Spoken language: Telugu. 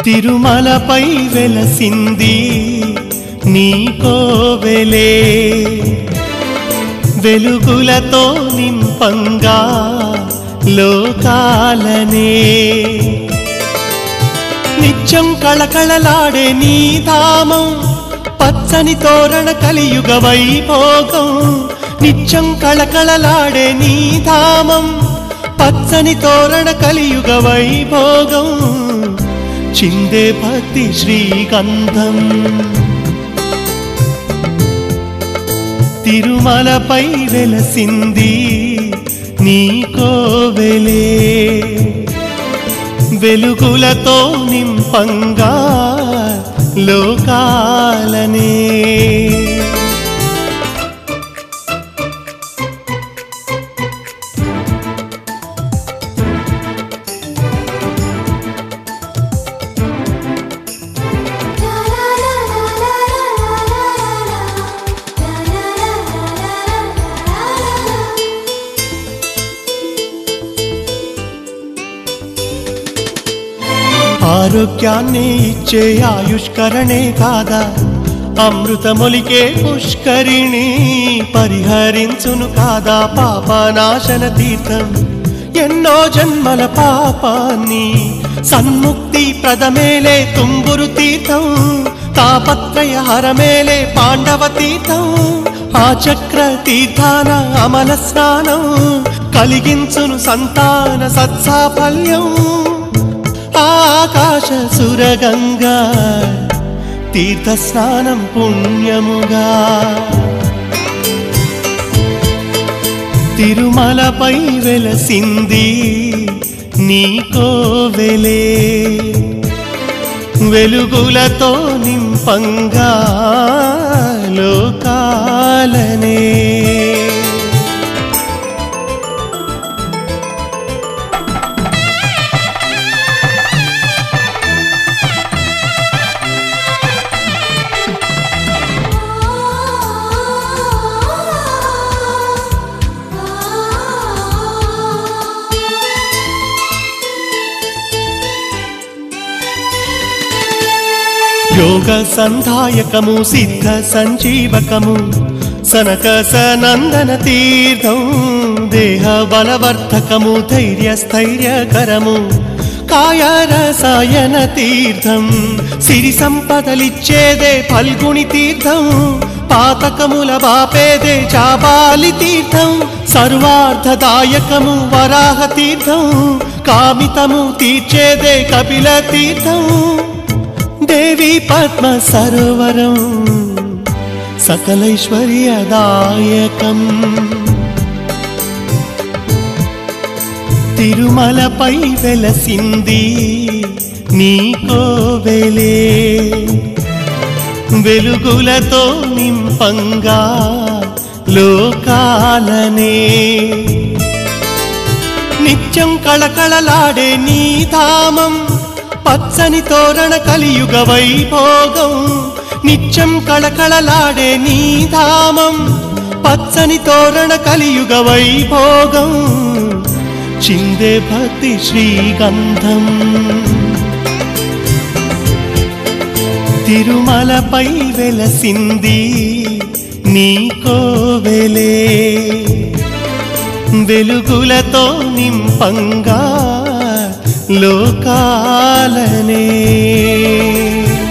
తిరుమలపై వెలసింది నీ కోవెలే వెలుగులతో నింపంగా లోకాలనే నిత్యం కళకళలాడే నీ ధామం పచ్చని తోరణ కలియుగ వైభోగం నిత్యం కళకళలాడే నీ ధామం పచ్చని తోరణ కలియుగ వైభోగం చిందే భక్తి శ్రీగంధం తిరుమలపై వెలసింది నీ కోవెలే వెలుగులతో నింపంగా లోకాలనే ఆరోగ్యాన్ని ఇచ్చే ఆయుష్కరణే కాదా అమృతమొలికే పుష్కరిణి పరిహరించును కాదా పాపనాశన తీర్థం ఎన్నో జన్మల పాపాన్ని సన్ముక్తి ప్రదమేలే తుంబురు తీర్థం తాపత్రయ హరమేలే పాండవ తీర్థం ఆ చక్ర తీర్థాన అమల స్నానం కలిగించును సంతాన సత్సాఫల్యం ఆకాశ సురగంగా తీర్థ స్నానం పుణ్యముగా తిరుమలపై వెలసింది నీ కోవెలే వెలుగులతో నింపంగా లోకాలనే యోగ సంధాయకము సిద్ధ సంజీవకము సనక సనందన తీర్థం దేహ బలవర్ధకము ధైర్య స్థైర్యకరము కాయ రసాయన తీర్థం సిరి సంపదలిచ్చేదే ఫల్గుణి తీర్థం పాతకముల బాపేదే చాబాలి తీర్థం సర్వార్థదాయకము వరాహ తీర్థం కామితము తీర్చేదే కపిల తీర్థం దేవి పద్మ సరోవరం సకలైశ్వర్యదాయకం తిరుమలపై వెలసింది నీ కోవెలే వెలుగులతో నింపంగా లోకాలనే నిత్యం కళకళలాడే నీ ధామం పచ్చని తోరణ కలియుగ వైభోగం నిత్యం కళకళలాడే నీ ధామం పచ్చని తోరణ కలియుగ వైభోగం చిందే భక్తి శ్రీగంధం తిరుమలపై వెలసింది నీ కోవెలే వెలుగులతో నింపంగా లోకాలనే